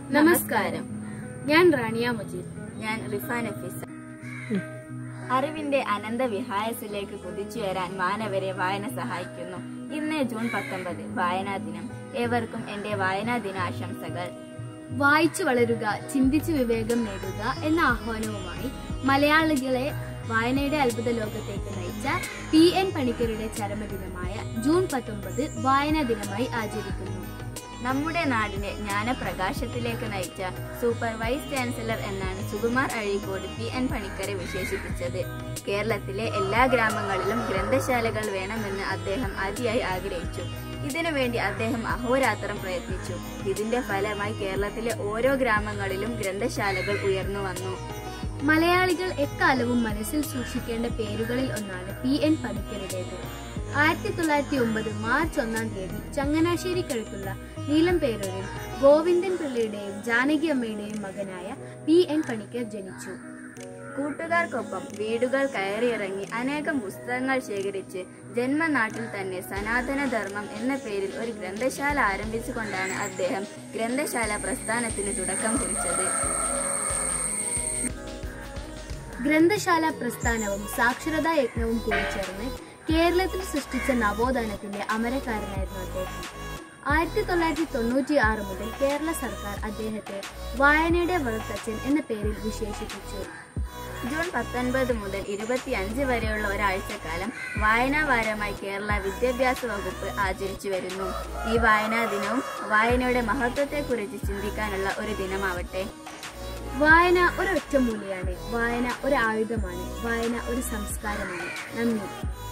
നമസ്കാരം ഞാൻ റാണിയ മജീദ് ഞാൻ റിഫാൻ നഫീസ അറിവിന്റെ അനന്ത വിഹായസിലേക്ക് കുതിച്ചുയരാൻ മാനവരെ വായന സഹായിക്കുന്നു ഇന്ന് ജൂൺ പത്തൊമ്പത് വായനാ ദിനം ഏവർക്കും എന്റെ വായനാ ദിനാശംസകൾ വായിച്ചു വളരുക ചിന്തിച്ച് വിവേകം നേടുക എന്ന ആഹ്വാനവുമായി മലയാളികളെ വായനയുടെ അത്ഭുത ലോകത്തേക്ക് നയിച്ച പി എൻ പണിക്കരുടെ ചരമദിനമായ ജൂൺ പത്തൊമ്പത് വായനാ ദിനമായി ആചരിക്കുന്നു നമ്മുടെ നാടിനെ ജ്ഞാനപ്രകാശത്തിലേക്ക് നയിച്ച സൂപ്പർ വൈസ് ചാൻസലർ എന്നാണ് സുകുമാർ അഴീക്കോട് പി എൻ പണിക്കരെ വിശേഷിപ്പിച്ചത് കേരളത്തിലെ എല്ലാ ഗ്രാമങ്ങളിലും ഗ്രന്ഥശാലകൾ വേണമെന്ന് അദ്ദേഹം ആദ്യമായി ആഗ്രഹിച്ചു ഇതിനുവേണ്ടി അദ്ദേഹം അഹോരാത്രം പ്രയത്നിച്ചു ഇതിന്റെ ഫലമായി കേരളത്തിലെ ഓരോ ഗ്രാമങ്ങളിലും ഗ്രന്ഥശാലകൾ ഉയർന്നു വന്നു മലയാളികൾ എക്കാലവും മനസ്സിൽ സൂക്ഷിക്കേണ്ട പേരുകളിൽ ഒന്നാണ് പി എൻ പണിക്കരുടേത് ആയിരത്തി തൊള്ളായിരത്തി ഒമ്പത് മാർച്ച് ഒന്നാം തീയതി ചങ്ങനാശ്ശേരിക്കടുത്തുള്ള നീലംപേരൂരിൽ ഗോവിന്ദൻ പിള്ളയുടെയും ജാനകി അമ്മയുടെയും മകനായ പി എൻ പണിക്കർ ജനിച്ചു കൂട്ടുകാർക്കൊപ്പം വീടുകൾ കയറിയിറങ്ങി അനേകം പുസ്തകങ്ങൾ ശേഖരിച്ച് ജന്മനാട്ടിൽ തന്നെ സനാതന ധർമ്മം എന്ന പേരിൽ ഒരു ഗ്രന്ഥശാല ആരംഭിച്ചുകൊണ്ടാണ് അദ്ദേഹം ഗ്രന്ഥശാല പ്രസ്ഥാനത്തിന് തുടക്കം കുറിച്ചത് ഗ്രന്ഥശാല പ്രസ്ഥാനവും സാക്ഷരതാ യജ്ഞവും കൂടിച്ചേർന്ന് കേരളത്തിൽ സൃഷ്ടിച്ച നവോത്ഥാനത്തിന്റെ അമരക്കാരനായിരുന്നു അദ്ദേഹം ആയിരത്തി തൊള്ളായിരത്തി തൊണ്ണൂറ്റി ആറ് മുതൽ കേരള സർക്കാർ അദ്ദേഹത്തെ വായനയുടെ വളർത്തച്ഛൻ എന്ന പേരിൽ വിശേഷിപ്പിച്ചു ജൂൺ പത്തൊൻപത് മുതൽ ഇരുപത്തിയഞ്ച് വരെയുള്ള ഒരാഴ്ചക്കാലം വായനാ വാരമായി കേരള വിദ്യാഭ്യാസ വകുപ്പ് ആചരിച്ചു വരുന്നു ഈ വായനാ ദിനവും വായനയുടെ മഹത്വത്തെക്കുറിച്ച് ചിന്തിക്കാനുള്ള ഒരു ദിനമാവട്ടെ വായന ഒരു ഒറ്റമൂലിയാണ് വായന ഒരു ആയുധമാണ് വായന ഒരു സംസ്കാരമാണ് നന്ദി